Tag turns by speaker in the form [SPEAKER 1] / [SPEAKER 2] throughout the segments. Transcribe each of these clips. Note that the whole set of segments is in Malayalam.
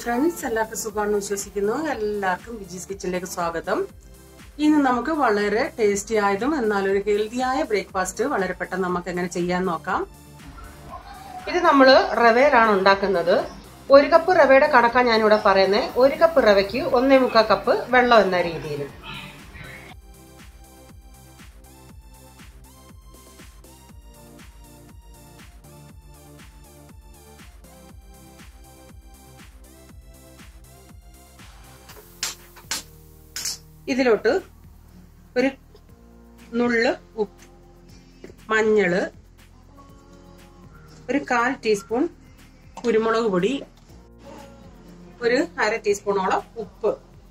[SPEAKER 1] ഫ്രണ്ട്സ് എല്ലാവർക്കും സുഖമാണെന്ന് വിശ്വസിക്കുന്നു എല്ലാവർക്കും വിജീസ് കിച്ചണിലേക്ക് സ്വാഗതം ഇന്ന് നമുക്ക് വളരെ ടേസ്റ്റി ആയതും എന്നാൽ ഒരു ഹെൽത്തിയായ ബ്രേക്ക്ഫാസ്റ്റ് വളരെ പെട്ടെന്ന് നമുക്ക് എങ്ങനെ ചെയ്യാൻ നോക്കാം ഇത് നമ്മൾ റവയിലാണ് ഉണ്ടാക്കുന്നത് ഒരു കപ്പ് റവയുടെ കണക്കാണ് ഞാനിവിടെ പറയുന്നത് ഒരു കപ്പ് റവയ്ക്ക് ഒന്നേ മുക്കാൽ കപ്പ് വെള്ളം എന്ന രീതിയിൽ ഇതിലോട്ട് ഒരു നുള്ള് ഉപ്പ് മഞ്ഞള് ഒരു കാൽ ടീസ്പൂൺ കുരുമുളക് പൊടി ഒരു അര ടീസ്പൂണോളം ഉപ്പ്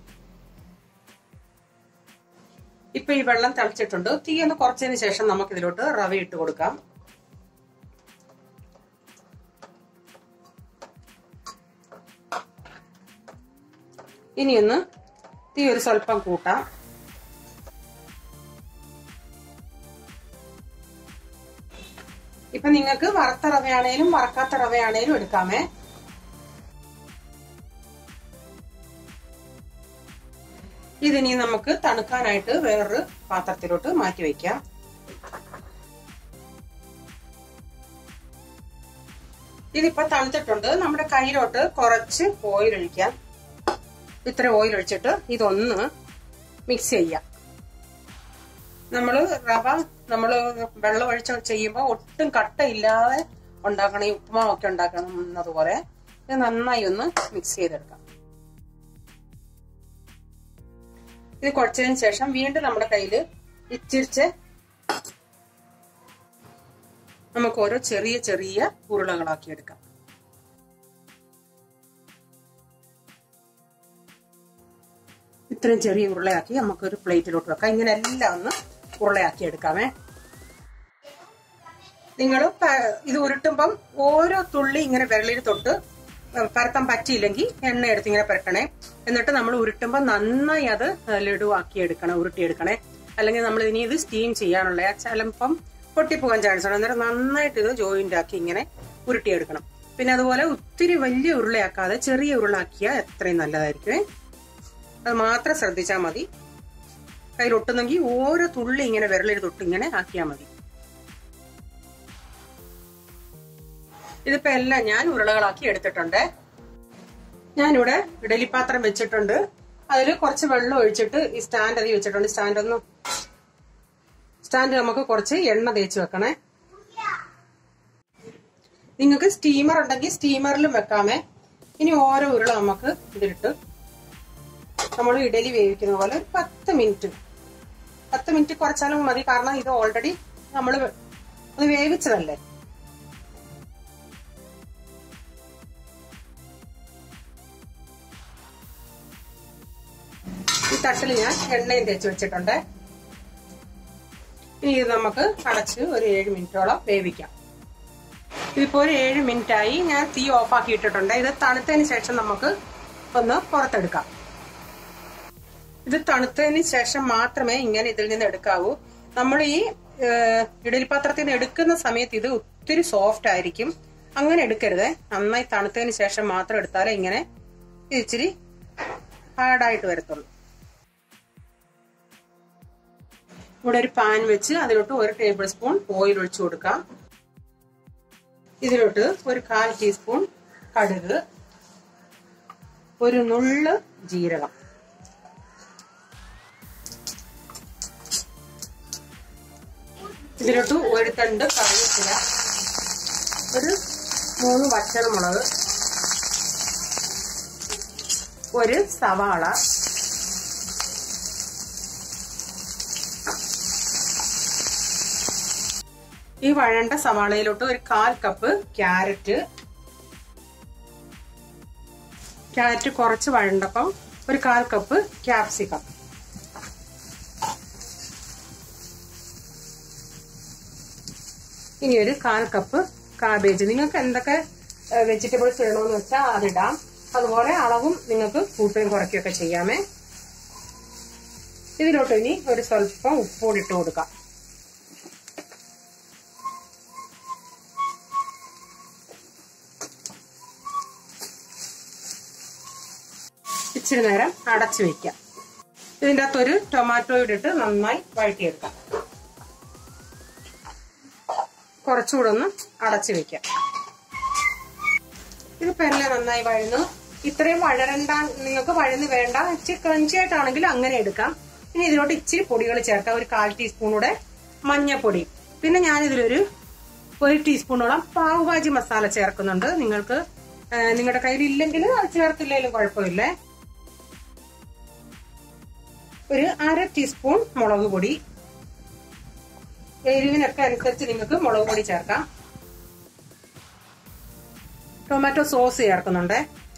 [SPEAKER 1] ഇപ്പൊ ഈ വെള്ളം തിളച്ചിട്ടുണ്ട് തീ ഒന്ന് കുറച്ചതിന് ശേഷം നമുക്ക് ഇതിലോട്ട് റവ ഇട്ട് കൊടുക്കാം ഇനിയൊന്ന് തീ ഒരു സ്വല്പം കൂട്ടാം ഇപ്പൊ നിങ്ങൾക്ക് വറുത്ത റവയാണേലും വറക്കാത്ത റവയാണേലും എടുക്കാമേ ഇതിനി നമുക്ക് തണുക്കാനായിട്ട് വേറൊരു പാത്രത്തിലോട്ട് മാറ്റി വയ്ക്കാം ഇതിപ്പോ തണുത്തിട്ടുണ്ട് നമ്മുടെ കയ്യിലോട്ട് കുറച്ച് ഓയിൽ ഒഴിക്കാം ഇത്ര ഓയിൽ ഒഴിച്ചിട്ട് ഇതൊന്ന് മിക്സ് ചെയ്യാം നമ്മൾ റവ നമ്മൾ വെള്ളം ഒഴിച്ച് ചെയ്യുമ്പോൾ ഒട്ടും കട്ടയില്ലാതെ ഉണ്ടാക്കണം ഈ ഉപ്പുമാവൊക്കെ ഉണ്ടാക്കണം എന്നതുപോലെ ഇത് നന്നായി ഒന്ന് മിക്സ് ചെയ്തെടുക്കാം ഇത് കുഴച്ചതിന് ശേഷം വീണ്ടും നമ്മുടെ കയ്യിൽ ഇച്ചിരിച്ച് നമുക്ക് ഓരോ ചെറിയ ചെറിയ ഉരുളകളാക്കി എടുക്കാം ഇത്രയും ചെറിയ ഉരുളയാക്കി നമുക്ക് ഒരു പ്ലേറ്റിലോട്ട് വെക്കാം ഇങ്ങനെ എല്ലാം ഒന്ന് ഉരുളയാക്കി എടുക്കാമേ നിങ്ങൾ ഇത് ഉരുട്ടുമ്പം ഓരോ തുള്ളി ഇങ്ങനെ വിരളിൽ തൊട്ട് പരത്താൻ പറ്റിയില്ലെങ്കിൽ എണ്ണ എടുത്ത് ഇങ്ങനെ പരട്ടണേ എന്നിട്ട് നമ്മൾ ഉരുട്ടുമ്പോൾ നന്നായി അത് ലഡുവാക്കി എടുക്കണം ഉരുട്ടിയെടുക്കണേ അല്ലെങ്കിൽ നമ്മൾ ഇനി ഇത് സ്റ്റീം ചെയ്യാനുള്ള ചിലപ്പം പൊട്ടിപ്പോകാൻ ചാൻസ് ഉണ്ട് അന്നേരം നന്നായിട്ട് ഇത് ജോയിന്റ് ആക്കി ഇങ്ങനെ ഉരുട്ടിയെടുക്കണം പിന്നെ അതുപോലെ ഒത്തിരി വലിയ ഉരുളയാക്കാതെ ചെറിയ ഉരുളാക്കിയാൽ എത്രയും നല്ലതായിരിക്കും അത് മാത്രം ശ്രദ്ധിച്ചാൽ മതി കയ്യിലൊട്ടുന്നെങ്കിൽ ഓരോ തുള്ളി ഇങ്ങനെ വിരലിൽ തൊട്ട് ഇങ്ങനെ ആക്കിയാൽ മതി ഇതിപ്പോ എല്ലാം ഞാൻ ഉരുളകളാക്കി എടുത്തിട്ടുണ്ട് ഞാനിവിടെ ഇഡലിപ്പാത്രം വെച്ചിട്ടുണ്ട് അതിൽ കുറച്ച് വെള്ളം ഒഴിച്ചിട്ട് ഈ സ്റ്റാൻഡ് അതിൽ വെച്ചിട്ടുണ്ട് സ്റ്റാൻഡ് ഒന്ന് സ്റ്റാൻഡ് നമുക്ക് കുറച്ച് എണ്ണ തേച്ച് വെക്കണേ നിങ്ങൾക്ക് സ്റ്റീമർ ഉണ്ടെങ്കിൽ സ്റ്റീമറിലും വെക്കാമേ ഇനി ഓരോ ഉരുള നമുക്ക് ഇതിലിട്ട് നമ്മൾ ഇഡലി വേവിക്കുന്ന പോലെ ഒരു പത്ത് മിനിറ്റ് പത്ത് മിനിറ്റ് കുറച്ചാലും മതി കാരണം ഇത് ഓൾറെഡി നമ്മൾ അത് വേവിച്ചതല്ലേ ഈ തട്ടിൽ ഞാൻ എണ്ണയും തേച്ച് വെച്ചിട്ടുണ്ട് ഇനി ഇത് നമുക്ക് അടച്ച് ഒരു ഏഴ് മിനിറ്റോളം വേവിക്കാം ഇതിപ്പോ ഒരു ഏഴ് മിനിറ്റ് ആയി ഞാൻ തീ ഓഫ് ആക്കി ഇട്ടിട്ടുണ്ട് ഇത് തണുത്തതിന് ശേഷം നമുക്ക് ഒന്ന് പുറത്തെടുക്കാം ഇത് തണുത്തതിന് ശേഷം മാത്രമേ ഇങ്ങനെ ഇതിൽ നിന്ന് എടുക്കാവൂ നമ്മൾ ഈ ഇഡലിപ്പാത്രത്തിൽ നിന്ന് എടുക്കുന്ന സമയത്ത് ഇത് ഒത്തിരി സോഫ്റ്റ് ആയിരിക്കും അങ്ങനെ എടുക്കരുത് നന്നായി തണുത്തതിന് ശേഷം മാത്രം എടുത്താലേ ഇങ്ങനെ ഇച്ചിരി ഹാർഡായിട്ട് വരത്തുള്ളൂ ഇവിടെ ഒരു പാൻ വെച്ച് അതിലോട്ട് ഒരു ടേബിൾ സ്പൂൺ ഓയിൽ ഒഴിച്ചു കൊടുക്കാം ഇതിലോട്ട് ഒരു കാൽ ടീസ്പൂൺ കടുക് ഒരു നുള്ള് ജീരകം ഇതിലോട്ട് ഒരു തണ്ട് കറിവേപ്പില ഒരു മൂന്ന് വറ്റൽമുളക് ഒരു സവാള ഈ വഴണ്ട സവാളയിലോട്ട് ഒരു കാൽ കപ്പ് ക്യാരറ്റ് ക്യാരറ്റ് കുറച്ച് വഴണ്ടപ്പം ഒരു കാൽ കപ്പ് ക്യാപ്സിക്കം ഇനി ഒരു കാൽ കപ്പ് കാബേജ് നിങ്ങൾക്ക് എന്തൊക്കെ വെജിറ്റബിൾസ് ഇടണമെന്ന് വെച്ചാൽ അതിടാം അതുപോലെ അളവും നിങ്ങൾക്ക് കൂട്ടുകയും കുറയ്ക്കുകയൊക്കെ ചെയ്യാമേ ഇതിലോട്ട് ഇനി ഒരു സ്വല്പം ഉപ്പുകൂടി ഇട്ട് കൊടുക്കാം ഇച്ചിരി നേരം അടച്ചു വെക്കാം ഇതിൻ്റെ അകത്തൊരു ടൊമാറ്റോ ഇട്ടിട്ട് നന്നായി വഴറ്റിയെടുക്കാം കുറച്ചുകൂടെ ഒന്ന് അടച്ചു വെക്കാം ഇതിപ്പോ എല്ലാം നന്നായി വഴന്നു ഇത്രയും വഴരണ്ട നിങ്ങൾക്ക് വഴന്ന് വേണ്ട ഇച്ചിരി ക്രഞ്ചി ആയിട്ടാണെങ്കിൽ അങ്ങനെ എടുക്കാം ഇനി ഇതിലോട്ട് ഇച്ചിരി പൊടികൾ ചേർക്കാം ഒരു കാൽ ടീസ്പൂണൂടെ മഞ്ഞപ്പൊടി പിന്നെ ഞാൻ ഇതിലൊരു ഒരു ടീസ്പൂണോളം പാവ് ഭാജി മസാല ചേർക്കുന്നുണ്ട് നിങ്ങൾക്ക് ആ, നിങ്ങളുടെ കയ്യിൽ ഇല്ലെങ്കിൽ അത് ചേർത്തില്ലെങ്കിലും കുഴപ്പമില്ലേ ഒരു അര ടീസ്പൂൺ മുളക് പൊടി എരിവിനൊക്കെ അനുസരിച്ച് നിങ്ങൾക്ക് മുളക് പൊടി ചേർക്കാം ടൊമാറ്റോ സോസ് ചേർക്കുന്നുണ്ട്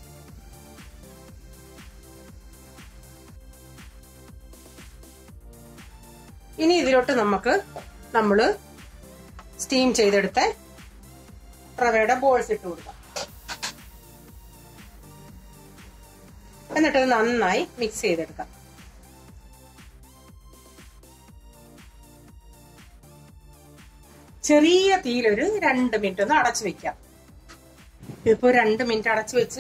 [SPEAKER 1] ഇനി ഇതിലോട്ട് നമുക്ക് നമ്മൾ സ്റ്റീം ചെയ്തെടുത്ത റവയുടെ ബോൾസ് ഇട്ട് കൊടുക്കാം എന്നിട്ട് ഇത് നന്നായി മിക്സ് ചെയ്തെടുക്കാം ചെറിയ തീയിലൊരു രണ്ട് മിനിറ്റ് ഒന്ന് അടച്ചു വെക്കാം ഇതിപ്പോ രണ്ട് മിനിറ്റ് അടച്ചു വെച്ച്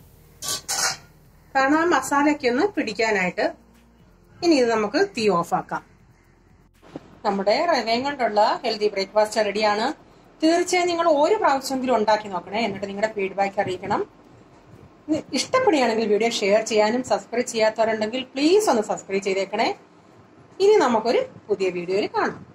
[SPEAKER 1] കാരണം ആ മസാലയൊക്കെ ഒന്ന് പിടിക്കാനായിട്ട് ഇനി ഇത് നമുക്ക് തീ ഓഫാക്കാം നമ്മുടെ റവയും കൊണ്ടുള്ള ഹെൽത്തി ബ്രേക്ക്ഫാസ്റ്റ് റെഡിയാണ് തീർച്ചയായും നിങ്ങൾ ഒരു പ്രാവശ്യമെങ്കിലും ഉണ്ടാക്കി നോക്കണേ എന്നിട്ട് നിങ്ങളുടെ ഫീഡ്ബാക്ക് അറിയിക്കണം ഇഷ്ടപ്പെടുകയാണെങ്കിൽ വീഡിയോ ഷെയർ ചെയ്യാനും സബ്സ്ക്രൈബ് ചെയ്യാത്തവരുണ്ടെങ്കിൽ പ്ലീസ് ഒന്ന് സബ്സ്ക്രൈബ് ചെയ്തേക്കണേ ഇനി നമുക്കൊരു പുതിയ വീഡിയോയിൽ കാണാം